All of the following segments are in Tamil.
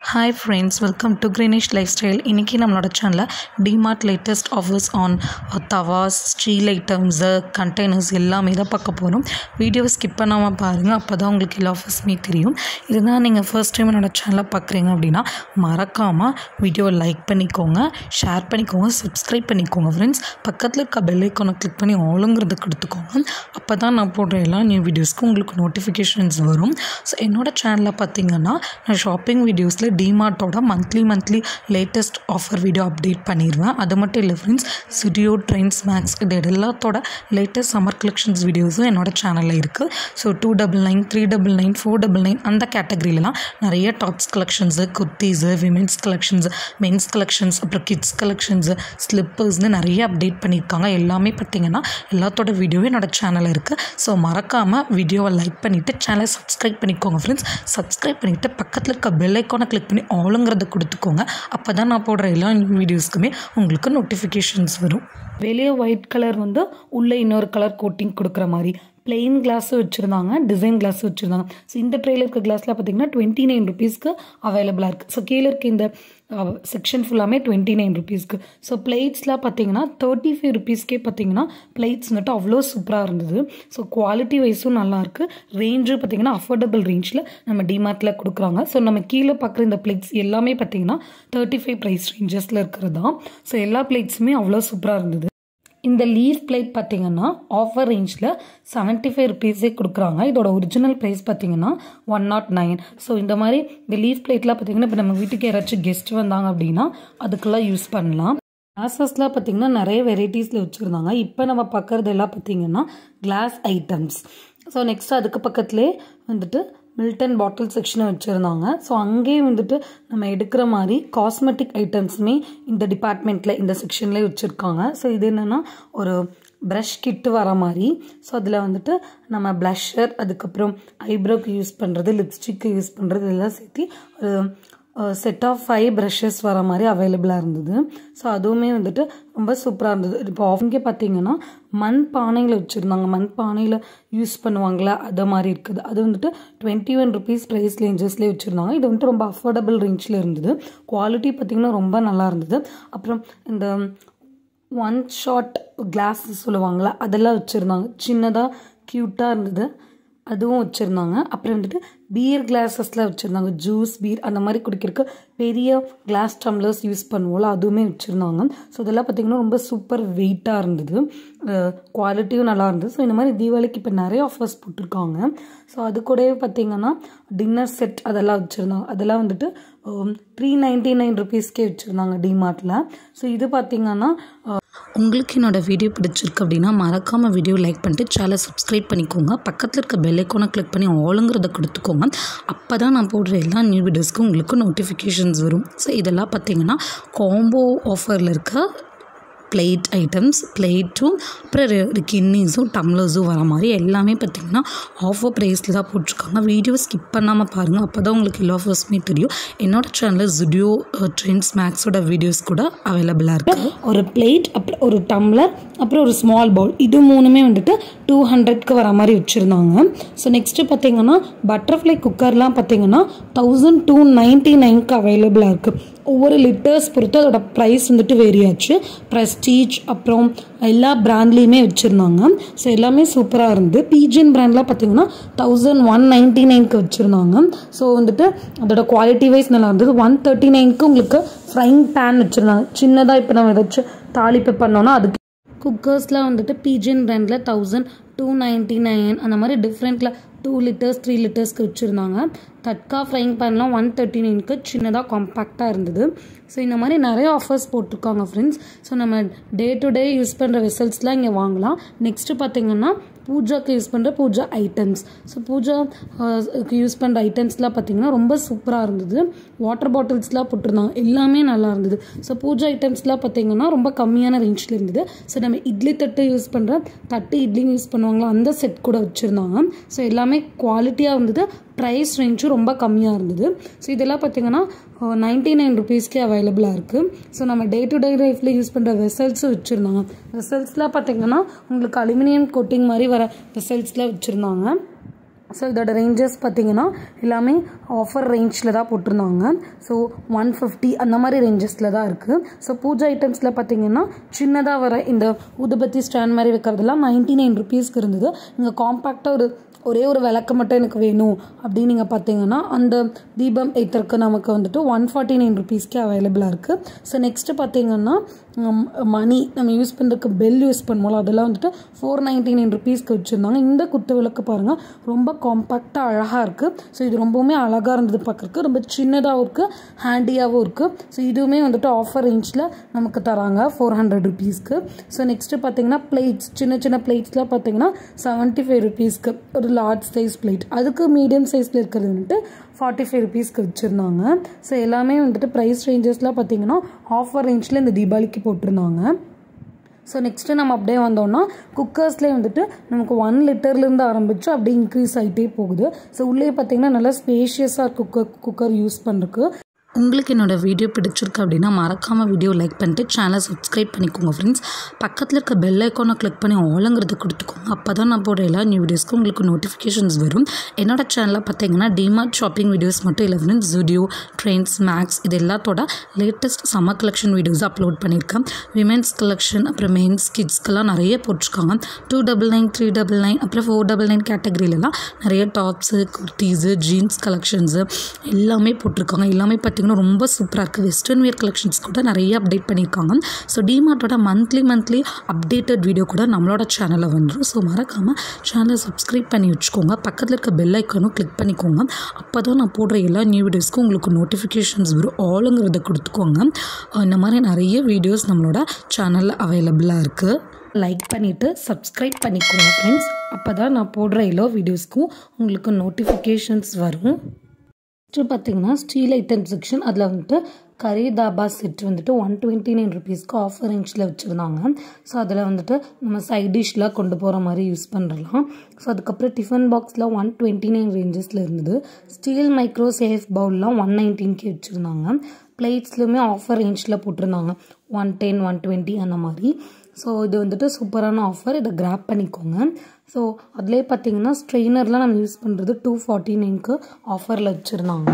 hi friends welcome to greenish life style இன்றைக்கி நம்மளோட சேனலில் டிமார்ட் லேட்டஸ்ட் ஆஃபர்ஸ் ஆன் தவாஸ் ஸ்டீல் ஐட்டம்ஸு கண்டெய்னர்ஸ் எல்லாமே தான் பார்க்க போகிறோம் வீடியோவை ஸ்கிப் பண்ணாமல் பாருங்கள் அப்போ தான் உங்களுக்கு எல்லா ஆஃபர்ஸுமே தெரியும் இதுதான் நீங்கள் ஃபர்ஸ்ட் டைம் என்னோட சேனலை பார்க்குறீங்க அப்படின்னா மறக்காமல் வீடியோவை லைக் பண்ணிக்கோங்க ஷேர் பண்ணிக்கோங்க சப்ஸ்கிரைப் பண்ணிக்கோங்க ஃப்ரெண்ட்ஸ் பக்கத்தில் இருக்க பெல் ஐக்கானை கிளிக் பண்ணி ஆளுங்கிறது கொடுத்துக்கோங்க அப்போ தான் நான் போடுற எல்லா நியூ வீடியோஸ்க்கும் உங்களுக்கு நோட்டிஃபிகேஷன்ஸ் வரும் ஸோ என்னோட சேனலில் பார்த்தீங்கன்னா நான் ஷாப்பிங் வீடியோஸில் டிமார்ட்டோட monthly monthly latest offer video update பண்ணிடுவேன் அது மட்டும் இல்லை ஃப்ரெண்ட்ஸ் ஸ்டுடியோ ட்ரெண்ட்ஸ் மேக்ஸ் இது எல்லாத்தோட லேட்டஸ்ட் சம்மர் கலெக்ஷன்ஸ் வீடியோஸும் என்னோட சேனலில் இருக்குது so two double nine three double nine four double nine அந்த கேட்டகரியிலலாம் நிறைய tops collections kurtis women's collections men's collections அப்புறம் கிட்ஸ் கலெக்ஷன்ஸு ஸ்லிப்பர்ஸ்னு நிறைய அப்டேட் பண்ணியிருக்காங்க எல்லாமே பார்த்தீங்கன்னா எல்லாத்தோட வீடியோவும் என்னோட சேனலில் இருக்குது ஸோ மறக்காமல் வீடியோவை லைக் பண்ணிவிட்டு சேனலை சப்ஸ்கிரைப் பண்ணிக்கோங்க ஃப்ரெண்ட்ஸ் சப்ஸ்கிரைப் பண்ணிவிட்டு பக்கத்தில் இருக்க பெல் ஐக்கானை கிளிக் பண்ணி ஆளுங்கிறத கொடுத்துக்கோங்க அப்போ தான் நான் போடுற எல்லா வீடியோஸ்க்குமே உங்களுக்கு நோட்டிஃபிகேஷன்ஸ் வரும் வெளியே ஒயிட் கலர் வந்து உள்ளே இன்னொரு கலர் கோட்டிங் கொடுக்குற மாதிரி பிளெயின் கிளாஸும் வச்சுருந்தாங்க டிசைன் கிளாஸ் வச்சுருந்தாங்க ஸோ இந்த ட்ரேயில் இருக்க கிளாஸில் பார்த்தீங்கன்னா டுவெண்ட்டி நைன் ருபீஸ்க்கு அவைலபிளாக இருக்குது ஸோ கீழே இருக்க இந்த செக்ஷன் ஃபுல்லாமே டுவெண்ட்டி நைன் ருபீஸ்க்கு ஸோ பிளேட்ஸ்லாம் பார்த்தீங்கன்னா தேர்ட்டி ஃபைவ் ருபீஸ்க்கே பார்த்தீங்கன்னா பிளேட்ஸ் வந்துட்டு அவ்வளோ சூப்பராக இருந்தது ஸோ குவாலிட்டி வைஸும் நல்லாயிருக்கு ரேஞ்சு பார்த்தீங்கன்னா அஃபோர்டபுள் ரேஞ்சில் நம்ம டிமார்ட்டில் கொடுக்குறாங்க ஸோ நம்ம கீழே பார்க்குற இந்த பிளேட்ஸ் எல்லாமே பார்த்தீங்கன்னா தேர்ட்டி ஃபைவ் ப்ரைஸ் ரேஞ்சஸில் இருக்கிறது தான் ஸோ எல்லா பிளேட்ஸுமே அவ்வளோ சூப்பராக இருந்தது இந்த லீஃப் பிளேட் பார்த்தீங்கன்னா ஆஃபர் ரேஞ்சில் செவன்ட்டி ஃபைவ் ருபீஸே கொடுக்குறாங்க இதோட ஒரிஜினல் ப்ரைஸ் பார்த்தீங்கன்னா ஒன் நாட் நைன் ஸோ இந்த மாதிரி இந்த லீஃப் பிளேட்லாம் பார்த்தீங்கன்னா இப்போ நம்ம வீட்டுக்கு யாராச்சும் கெஸ்ட் வந்தாங்க அப்படின்னா அதுக்கெல்லாம் யூஸ் பண்ணலாம் கிளாஸஸ்லாம் பார்த்தீங்கன்னா நிறைய வெரைட்டிஸில் வச்சுருந்தாங்க இப்போ நம்ம பார்க்குறது எல்லாம் பார்த்தீங்கன்னா கிளாஸ் ஐட்டம்ஸ் ஸோ நெக்ஸ்ட் அதுக்கு பக்கத்துலேயே வந்துட்டு மில்டன் பாட்டில் செக்ஷனை வச்சுருந்தாங்க ஸோ அங்கேயே வந்துட்டு நம்ம எடுக்கிற மாதிரி காஸ்மெட்டிக் ஐட்டம்ஸுமே இந்த டிபார்ட்மெண்ட்டில் இந்த செக்ஷன்லேயே வச்சுருக்காங்க ஸோ இது என்னென்னா ஒரு ப்ரஷ் கிட்டு வர மாதிரி ஸோ அதில் வந்துட்டு நம்ம ப்ளஷர் அதுக்கப்புறம் ஐப்ரோக்கு யூஸ் பண்ணுறது லிப்ஸ்டிக்கு யூஸ் பண்ணுறது இதெல்லாம் சேர்த்து ஒரு செட் ஆஃப் ஃபைவ் ப்ரஷஸ் வர மாதிரி அவைலபிளாக இருந்தது ஸோ அதுவுமே வந்துட்டு ரொம்ப சூப்பராக இருந்தது இப்போ அவங்க பார்த்தீங்கன்னா மண் பானையில் வச்சுருந்தாங்க மண் பானையில் யூஸ் பண்ணுவாங்களே அது மாதிரி இருக்குது அது வந்துட்டு டுவெண்ட்டி ஒன் ருபீஸ் ப்ரைஸ் ரேஞ்சஸ்லேயே வச்சுருந்தாங்க இது வந்துட்டு ரொம்ப அஃபோர்டபுள் ரேஞ்சில் இருந்தது குவாலிட்டி பார்த்திங்கன்னா ரொம்ப நல்லா இருந்தது அப்புறம் இந்த ஒன் ஷாட் கிளாஸ் சொல்லுவாங்களே அதெல்லாம் வச்சுருந்தாங்க சின்னதாக க்யூட்டாக இருந்தது அதுவும் வச்சுருந்தாங்க அப்புறம் வந்துட்டு பீர் கிளாஸஸில் வச்சுருந்தாங்க ஜூஸ் பீர் அந்த மாதிரி குடிக்கிறதுக்கு பெரிய கிளாஸ் டம்ளர்ஸ் யூஸ் பண்ணுவோம்ல அதுவுமே வச்சுருந்தாங்க ஸோ இதெல்லாம் பார்த்திங்கன்னா ரொம்ப சூப்பர் வெயிட்டாக இருந்தது குவாலிட்டியும் நல்லா இருந்தது ஸோ இந்த மாதிரி தீபாவளிக்கு இப்போ நிறைய ஆஃபர்ஸ் போட்டிருக்காங்க ஸோ அது கூடவே பார்த்திங்கன்னா டின்னர் செட் அதெல்லாம் வச்சுருந்தாங்க அதெல்லாம் வந்துட்டு த்ரீ நைன்ட்டி நைன் ருபீஸ்க்கே வச்சுருந்தாங்க டிமார்ட்டில் ஸோ இது பார்த்திங்கன்னா உங்களுக்கு என்னோட வீடியோ பிடிச்சிருக்கு அப்படின்னா மறக்காமல் வீடியோ லைக் பண்ணிட்டு சேனலை சப்ஸ்கிரைப் பண்ணிக்கோங்க பக்கத்தில் இருக்க பெல் ஐக்கானை கிளிக் பண்ணி ஆளுங்கிறத கொடுத்துக்கோங்க அப்போ தான் நான் போடுற எல்லா நியூ வீடியோஸ்க்கும் உங்களுக்கு நோட்டிஃபிகேஷன்ஸ் வரும் ஸோ இதெல்லாம் பார்த்தீங்கன்னா காம்போ ஆஃபரில் இருக்க பிளேட் ஐட்டம்ஸ் பிளேட்டும் அப்புறம் கின்னிஸும் டம்ளர்ஸும் வர மாதிரி எல்லாமே பார்த்திங்கன்னா ஆஃபர் ப்ரைஸில் தான் போட்டிருக்காங்க வீடியோ ஸ்கிப் பண்ணாமல் பாருங்கள் அப்போ தான் உங்களுக்கு எல்லா ஆஃபர்ஸுமே தெரியும் என்னோடய சேனலில் ஜுடியோ ட்ரெண்ட்ஸ் மேக்ஸோட வீடியோஸ் கூட அவைலபிளாக இருக்குது ஒரு பிளேட் அப்புறம் ஒரு டம்ளர் அப்புறம் ஒரு ஸ்மால் பவுல் இது மூணுமே வந்துட்டு டூ ஹண்ட்ரட்க்கு வர மாதிரி வச்சுருந்தாங்க ஸோ நெக்ஸ்ட்டு பார்த்தீங்கன்னா பட்டர்ஃப்ளை குக்கர்லாம் பார்த்தீங்கன்னா தௌசண்ட் டூ நைன்ட்டி நைன்க்கு அவைலபிளாக இருக்குது ஒவ்வொரு லிட்டர்ஸ் பொறுத்து அதோட ப்ரைஸ் வந்துட்டு வேரி ஆச்சு ப்ரெஸ்டீஜ் அப்புறம் எல்லா ப்ராண்ட்லேயுமே வச்சுருந்தாங்க ஸோ எல்லாமே சூப்பராக இருந்து பீஜின் ப்ராண்ட்லாம் பார்த்தீங்கன்னா தௌசண்ட் ஒன் நைன்ட்டி நைனுக்கு வச்சுருந்தாங்க ஸோ வந்துட்டு அதோட குவாலிட்டி வைஸ் நல்லா இருந்தது ஒன் தேர்ட்டி நைனுக்கு உங்களுக்கு ஃப்ரைங் பேன் வச்சுருந்தாங்க சின்னதாக இப்போ நம்ம ஏதாச்சும் தாளிப்பு பண்ணோன்னா அதுக்கு குக்கர்ஸ்லாம் வந்துட்டு பீஜின் ப்ராண்டில் தௌசண்ட் டூ நைன்ட்டி நைன் அந்த மாதிரி டிஃப்ரெண்ட்டில் டூ லிட்டர்ஸ் த்ரீ லிட்டர்ஸ்க்கு வச்சுருந்தாங்க தட்கா ஃப்ரைங் பேன்லாம் ஒன் தேர்ட்டி நைனுக்கு சின்னதாக காம்பேக்டாக இருந்தது ஸோ இந்த மாதிரி நிறைய ஆஃபர்ஸ் போட்டிருக்காங்க ஃப்ரெண்ட்ஸ் ஸோ நம்ம டே டு டே யூஸ் பண்ணுற வெசல்ஸ்லாம் இங்கே வாங்கலாம் நெக்ஸ்ட்டு பார்த்திங்கன்னா பூஜாக்கு யூஸ் பண்ணுற puja items so puja use பண்ணுற ஐட்டம்ஸ்லாம் பார்த்திங்கன்னா ரொம்ப சூப்பராக இருந்தது வாட்டர் பாட்டில்ஸ்லாம் போட்டிருந்தாங்க எல்லாமே நல்லா இருந்தது ஸோ பூஜா ஐட்டம்ஸ்லாம் பார்த்திங்கன்னா ரொம்ப கம்மியான ரேஞ்சில் இருந்தது ஸோ நம்ம இட்லி தட்டு யூஸ் பண்ணுற தட்டு இட்லி யூஸ் பண்ணுவாங்களா அந்த செட் கூட வச்சுருந்தாங்க ஸோ எல்லாமே குவாலிட்டியாக இருந்தது ப்ரைஸ் ரேஞ்சும் ரொம்ப கம்மியாக இருந்தது ஸோ இதெல்லாம் பார்த்திங்கன்னா நைன்ட்டி நைன் ருபீஸ்க்கே அவைலபிளாக இருக்குது ஸோ நம்ம டே டு டே லைஃப்பில் யூஸ் பண்ணுற வெசல்ஸும் வச்சுருந்தாங்க வெசல்ஸ்லாம் பார்த்திங்கன்னா உங்களுக்கு அலுமினியம் கோட்டிங் மாதிரி வர வெசல்ஸ்லாம் வச்சுருந்தாங்க ஸோ இதோட ரேஞ்சஸ் பார்த்தீங்கன்னா எல்லாமே ஆஃபர் ரேஞ்சில் தான் போட்டிருந்தாங்க ஸோ ஒன் ஃபிஃப்டி அந்த மாதிரி ரேஞ்சஸில் தான் இருக்குது ஸோ பூஜா ஐட்டம்ஸில் பார்த்தீங்கன்னா சின்னதாக வர இந்த ஊதுபத்தி ஸ்டாண்ட் மாதிரி வைக்கிறதுலாம் நைன்ட்டி நைன் ருபீஸ்க்கு இருந்தது இங்கே காம்பேக்டாக ஒரு ஒரே ஒரு விளக்கு மட்டும் எனக்கு வேணும் அப்படின்னு நீங்கள் பார்த்தீங்கன்னா அந்த தீபம் ஏத்தருக்கு நமக்கு வந்துட்டு ஒன் ஃபார்ட்டி நைன் ருபீஸ்க்கே அவைலபிளாக இருக்குது ஸோ நெக்ஸ்ட்டு பார்த்தீங்கன்னா மணி நம்ம யூஸ் பண்ணுறதுக்கு பெல் யூஸ் பண்ணுவோம் அதெல்லாம் வந்துட்டு ஃபோர் நைன்ட்டி நைன் ருபீஸ்க்கு வச்சுருந்தாங்க இந்த குத்து விளக்கு பாருங்கள் ரொம்ப காம்பேக்டாக அழகாக இருக்குது ஸோ இது ரொம்பவுமே அழகாக இருந்தது பார்க்குறக்கு ரொம்ப சின்னதாகவும் இருக்குது ஹேண்டியாகவும் இருக்குது ஸோ இதுவுமே வந்துட்டு ஆஃபர் ரேஞ்சில் நமக்கு தராங்க ஃபோர் ஹண்ட்ரட் ருபீஸ்க்கு ஸோ நெக்ஸ்ட்டு பார்த்தீங்கன்னா பிளேட்ஸ் சின்ன சின்ன பிளேட்ஸ்லாம் பார்த்தீங்கன்னா செவன்ட்டி ஃபைவ் ருபீஸ்க்கு ஒரு லார்ஜ் சைஸ் பிளேட் அதுக்கு மீடியம் சைஸில் இருக்கிறது வந்துட்டு ஃபார்ட்டி ஃபைவ் ருபீஸ்க்கு வச்சுருந்தாங்க ஸோ எல்லாமே வந்துட்டு ப்ரைஸ் ரேஞ்சஸ்லாம் பார்த்தீங்கன்னா ஆஃபர் ரேஞ்சில் இந்த தீபாவளிக்கு போட்டிருந்தாங்க ஸோ நெக்ஸ்ட்டு நம்ம அப்படியே வந்தோம்னா குக்கர்ஸ்லேயே வந்துட்டு நமக்கு ஒன் லிட்டர்லேருந்து ஆரம்பித்து அப்படியே இன்க்ரீஸ் ஆகிட்டே போகுது ஸோ உள்ளே பார்த்தீங்கன்னா நல்லா ஸ்பேஷியஸாக குக்கர் குக்கர் யூஸ் பண்ணுறதுக்கு உங்களுக்கு என்னோடய வீடியோ பிடிச்சிருக்கு அப்படின்னா மறக்காமல் வீடியோ லைக் பண்ணிட்டு சேனலை சப்ஸ்கிரைப் பண்ணிக்கோங்க ஃப்ரெண்ட்ஸ் பக்கத்தில் இருக்க பெல் ஐக்கானை கிளிக் பண்ணி ஆளுங்கிறது கொடுத்துக்கோங்க அப்போ தான் நான் போடுற எல்லா நியூ வீடியோஸ்க்கும் உங்களுக்கு நோட்டிஃபிகேஷன்ஸ் வரும் என்னோட சேனலில் பார்த்தீங்கன்னா டிமார்ட் ஷாப்பிங் வீடியோஸ் மட்டும் இல்லை ஃப்ரெண்ட்ஸ் ஜூடியோ ட்ரெண்ட்ஸ் மேக்ஸ் இது எல்லாத்தோட latest summer collection videos upload பண்ணியிருக்கேன் விமென்ஸ் கலெக்ஷன் அப்புறம் மென்ஸ் கிட்ஸ்க்கெல்லாம் நிறைய போட்டிருக்காங்க two double nine three double nine அப்புறம் ஃபோர் டபுள் நைன் கேட்டகரியிலலாம் நிறைய டாப்ஸு குர்த்தீஸு ஜீன்ஸ் கலெக்ஷன்ஸு எல்லாமே போட்டிருக்காங்க எல்லாமே பார்த்திங்கன்னா ரொம்ப சூப்பராக இருக்குது வெஸ்டர்ன் வேர் கலெக்ஷன்ஸ் கூட நிறைய அப்டேட் பண்ணியிருக்காங்க ஸோ டிமார்ட்டோட மந்த்லி மந்த்லி அப்டேட்டட் வீடியோ கூட நம்மளோட சேனலில் வந்துடும் ஸோ மறக்காமல் சேனலை சப்ஸ்கிரைப் பண்ணி வச்சுக்கோங்க பக்கத்தில் இருக்க பெல் ஐக்கானும் கிளிக் பண்ணிக்கோங்க அப்போ தான் நான் போடுற எல்லா நியூ வீடியோஸ்க்கும் உங்களுக்கு நோட்டிஃபிகேஷன்ஸ் வரும் ஆளுங்கிறத கொடுத்துக்கோங்க இந்த மாதிரி நிறைய வீடியோஸ் நம்மளோட சேனலில் அவைலபிளாக இருக்குது லைக் பண்ணிவிட்டு சப்ஸ்கிரைப் பண்ணிக்கோங்க ஃப்ரெண்ட்ஸ் அப்போ தான் நான் போடுற எல்லா வீடியோஸ்க்கும் உங்களுக்கு நோட்டிஃபிகேஷன்ஸ் வரும் நெக்ஸ்ட்டு பார்த்தீங்கன்னா ஸ்டீல் ஐட்டம் செக்ஷன் அதில் வந்துட்டு கரி தாபா செட் வந்துட்டு ஒன் டுவெண்ட்டி நைன் ருபீஸ்க்கு ஆஃபர் ரேஞ்சில் வச்சுருந்தாங்க ஸோ அதில் வந்துட்டு நம்ம சைட் டிஷ்லாம் கொண்டு போகிற மாதிரி யூஸ் பண்ணுறலாம் ஸோ அதுக்கப்புறம் டிஃபன் பாக்ஸில் ஒன் டுவெண்ட்டி நைன் ரேஞ்சஸில் இருந்தது ஸ்டீல் மைக்ரோ சேஃப் பவுல்லாம் ஒன் நைன்டீன்கே வச்சுருந்தாங்க பிளேட்ஸ்லையுமே ஆஃபர் ரேஞ்சில் போட்டிருந்தாங்க ஒன் டென் ஒன் டுவெண்ட்டி அந்த மாதிரி ஸோ இது வந்துட்டு சூப்பரான ஆஃபர் இதை கிராப் பண்ணிக்கோங்க ஸோ அதிலே பார்த்தீங்கன்னா ஸ்ட்ரெயினர்லாம் நம்ம யூஸ் பண்ணுறது டூ ஃபார்ட்டி நைனுக்கு ஆஃபரில் வச்சுருந்தாங்க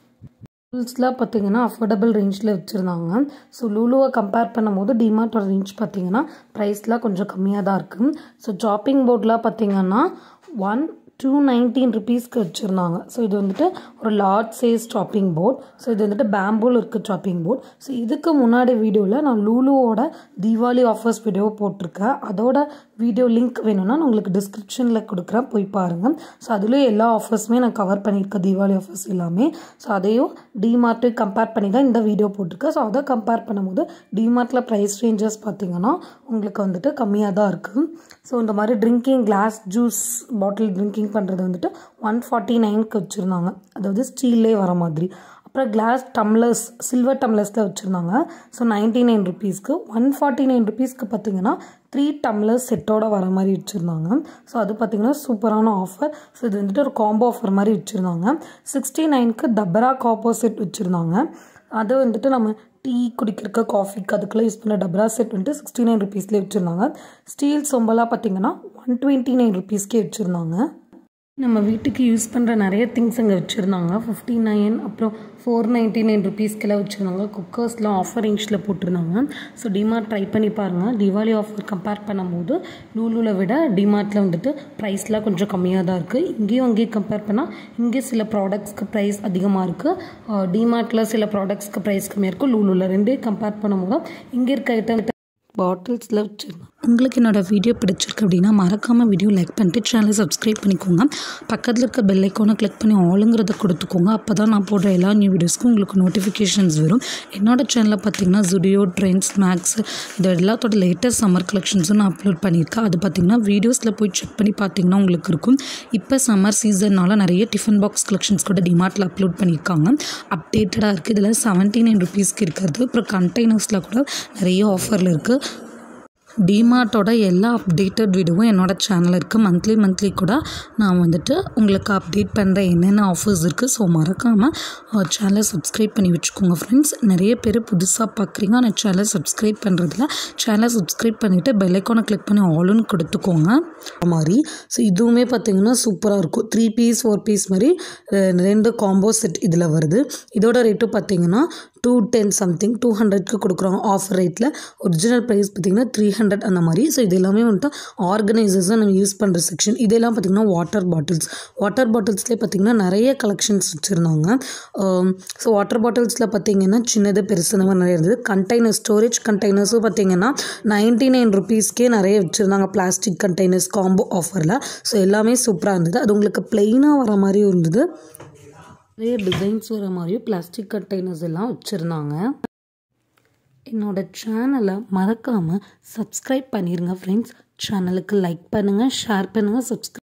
டூல்ஸ்லாம் பார்த்தீங்கன்னா அஃபோர்டபுள் ரேஞ்சில் வச்சுருந்தாங்க ஸோ லூலுவை கம்பேர் பண்ணும்போது டிமார்ட்டோட ரேஞ்ச் பார்த்தீங்கன்னா ப்ரைஸ்லாம் கொஞ்சம் கம்மியாக தான் இருக்குது ஸோ சாப்பிங் போர்ட்லாம் பார்த்தீங்கன்னா ஒன் டூ நைன்டீன் ருபீஸ்க்கு வச்சுருந்தாங்க ஸோ இது வந்துட்டு ஒரு large size chopping board so இது வந்துட்டு பேம்பூல் இருக்குது சாப்பிங் போர்ட் ஸோ இதுக்கு முன்னாடி வீடியோவில் நான் லூலுவோட தீபாவளி ஆஃபர்ஸ் வீடியோ போட்டிருக்கேன் அதோட வீடியோ லிங்க் வேணும்னா நான் உங்களுக்கு டிஸ்கிரிப்ஷனில் கொடுக்குறேன் போய் பாருங்கள் ஸோ அதுலேயும் எல்லா ஆஃபர்ஸுமே நான் கவர் பண்ணியிருக்கேன் தீபாவளி ஆஃபர்ஸ் எல்லாமே ஸோ அதையும் டிமார்ட்டையும் கம்பேர் பண்ணி தான் இந்த வீடியோ போட்டிருக்கேன் ஸோ அதை கம்பேர் பண்ணும்போது டிமார்ட்டில் ப்ரைஸ் ரேஞ்சஸ் பார்த்தீங்கன்னா உங்களுக்கு வந்துட்டு கம்மியாக தான் இருக்குது ஸோ இந்த மாதிரி drinking glass juice bottle drinking பண்ணுறது வந்துட்டு ஒன் ஃபார்ட்டி நைனுக்கு வச்சுருந்தாங்க அதாவது ஸ்டீல்லே வர மாதிரி அப்புறம் கிளாஸ் டம்ளர்ஸ் சில்வர் டம்ளர்ஸில் வச்சுருந்தாங்க ஸோ நைன்ட்டி நைன் ருபீஸ்க்கு ஒன் ஃபார்ட்டி நைன் ருபீஸ்க்கு பார்த்தீங்கன்னா த்ரீ டம்ளர்ஸ் செட்டோட வர மாதிரி வச்சுருந்தாங்க ஸோ அது பார்த்திங்கன்னா சூப்பரான ஆஃபர் ஸோ இது வந்துட்டு ஒரு காம்போ ஆஃபர் மாதிரி வச்சுருந்தாங்க சிக்ஸ்டி நைனுக்கு தபரா காப்போ செட் வச்சுருந்தாங்க அது வந்துட்டு நம்ம டீ குடிக்கிறக்க காஃபிக்கு அதுக்கெல்லாம் யூஸ் பண்ண டபரா செட் வந்துட்டு சிக்ஸ்டி நைன் ருபீஸ்லேயே வச்சுருந்தாங்க ஸ்டீல் சொம்பெல்லாம் பார்த்தீங்கன்னா ஒன் டுவெண்ட்டி நைன் ருபீஸ்க்கே வச்சுருந்தாங்க நம்ம வீட்டுக்கு யூஸ் பண்ணுற நிறைய திங்ஸ் அங்கே வச்சுருந்தாங்க ஃபிஃப்டி நைன் அப்புறம் ஃபோர் நைன்ட்டி நைன் ருபீஸ்க்கெல்லாம் வச்சுருந்தாங்க குக்கர்ஸ்லாம் ஆஃபர் ரேஞ்சில் போட்டிருந்தாங்க ஸோ டிமார்ட் ட்ரை பண்ணி பாருங்கள் தீபாவளி ஆஃபர் கம்பேர் பண்ணும்போது லூலுவில் விட டிமார்ட்டில் வந்துட்டு ப்ரைஸ்லாம் கொஞ்சம் கம்மியாக தான் இருக்குது இங்கேயும் அங்கேயும் கம்பேர் பண்ணால் இங்கே சில ப்ராடக்ட்ஸ்க்கு ப்ரைஸ் அதிகமாக இருக்குது டிமார்ட்டில் சில ப்ராடக்ட்ஸ்க்கு ப்ரைஸ் கம்மியாக இருக்கும் லூலுவில் ரெண்டையும் கம்பேர் பண்ணும்போது இங்கே இருக்க ஐட்டம் பாட்டில்ஸில் வச்சுருந்தோம் உங்களுக்கு என்னோடய வீடியோ பிடிச்சிருக்கு அப்படின்னா மறக்காமல் வீடியோ லைக் பண்ணிட்டு சேனலை சப்ஸ்கிரைப் பண்ணிக்கோங்க பக்கத்தில் இருக்க பெல் ஐக்கானை கிளிக் பண்ணி ஆளுங்கிறத கொடுத்துக்கோங்க அப்போ தான் நான் போடுற எல்லா நியூ வீடியோஸ்க்கும் உங்களுக்கு நோட்டிஃபிகேஷன்ஸ் வரும் என்னோடய சேனலில் பார்த்தீங்கன்னா ஜுடியோ ட்ரெண்ட்ஸ் மேக்ஸ் இது எல்லாத்தோட லேட்டஸ்ட் சம்மர் கலெக்ஷன்ஸும் நான் அப்லோட் பண்ணியிருக்கேன் அது பார்த்தீங்கன்னா வீடியோஸில் போய் செக் பண்ணி பார்த்தீங்கன்னா உங்களுக்கு இருக்கும் இப்போ சம்மர் சீசன்னால நிறைய டிஃபன் பாக்ஸ் கலெக்ஷன்ஸ் கூட டிமார்ட்டில் அப்லோட் பண்ணியிருக்காங்க அப்டேட்டடாக இருக்குது இதில் செவன்ட்டி நைன் ருபீஸ்க்கு இருக்கிறது அப்புறம் கண்டெய்னர்ஸில் கூட நிறைய ஆஃபரில் இருக்குது டிமார்ட்டோட எல்லா அப்டேட்டட் வீடியோவும் என்னோட சேனல் இருக்குது மந்த்லி மந்த்லி கூட நான் வந்துட்டு உங்களுக்கு அப்டேட் பண்ணுறேன் என்னென்ன ஆஃபர்ஸ் இருக்குது ஸோ மறக்காமல் சேனலை சப்ஸ்கிரைப் பண்ணி வச்சுக்கோங்க ஃப்ரெண்ட்ஸ் நிறைய பேர் புதுசாக பார்க்குறீங்க ஆனால் சேனலை சப்ஸ்கிரைப் பண்ணுறதுல சேனலை சப்ஸ்கிரைப் பண்ணிவிட்டு பெல்லைக்கானை கிளிக் பண்ணி ஆல்னு கொடுத்துக்கோங்க மாதிரி ஸோ இதுவுமே பார்த்தீங்கன்னா சூப்பராக இருக்கும் த்ரீ பீஸ் ஃபோர் பீஸ் மாதிரி அஹ், ரெண்டு காம்போ செட் இதில் வருது இதோட ரேட்டு பார்த்தீங்கன்னா டூ டென் சம்திங் டூ ஹண்ட்ரட்க்கு கொடுக்குறாங்க ஆஃபர் ரேட்டில் ஒரிஜினல் ப்ரைஸ் பார்த்தீங்கன்னா த்ரீ ஹண்ட்ரட் அந்த மாதிரி ஸோ இது எல்லாமே வந்துட்டு ஆர்கனைசர்ஸாக நம்ம யூஸ் பண்ணுற செக்ஷன் இதெல்லாம் பார்த்தீங்கன்னா வாட்டர் பாட்டில்ஸ் வாட்டர் பாட்டில்ஸ்லேயே பார்த்தீங்கன்னா நிறைய கலெக்ஷன்ஸ் வச்சுருந்தாங்க ஸோ வாட்டர் பாட்டில்ஸில் பார்த்தீங்கன்னா சின்னது பெருசு இந்த மாதிரி நிறைய இருந்தது கண்டெய்னர் ஸ்டோரேஜ் கண்டெய்னர்ஸும் பார்த்தீங்கன்னா நைன்ட்டி நைன் ருபீஸ்க்கே நிறைய வச்சுருந்தாங்க பிளாஸ்டிக் கண்டெய்னர்ஸ் காம்போ ஆஃபரில் ஸோ எல்லாமே சூப்பராக இருந்தது அது உங்களுக்கு ப்ளெயினாக வர மாதிரியும் இருந்தது நிறைய டிசைன்ஸ் வர மாதிரியும் பிளாஸ்டிக் கண்டெய்னர்ஸ் எல்லாம் வச்சுருந்தாங்க என்னோட சேனலை மறக்காமல் சப்ஸ்கிரைப் பண்ணிடுங்க ஃப்ரெண்ட்ஸ் சேனலுக்கு லைக் பண்ணுங்கள் ஷேர் பண்ணுங்கள் சப்ஸ்கிரைப்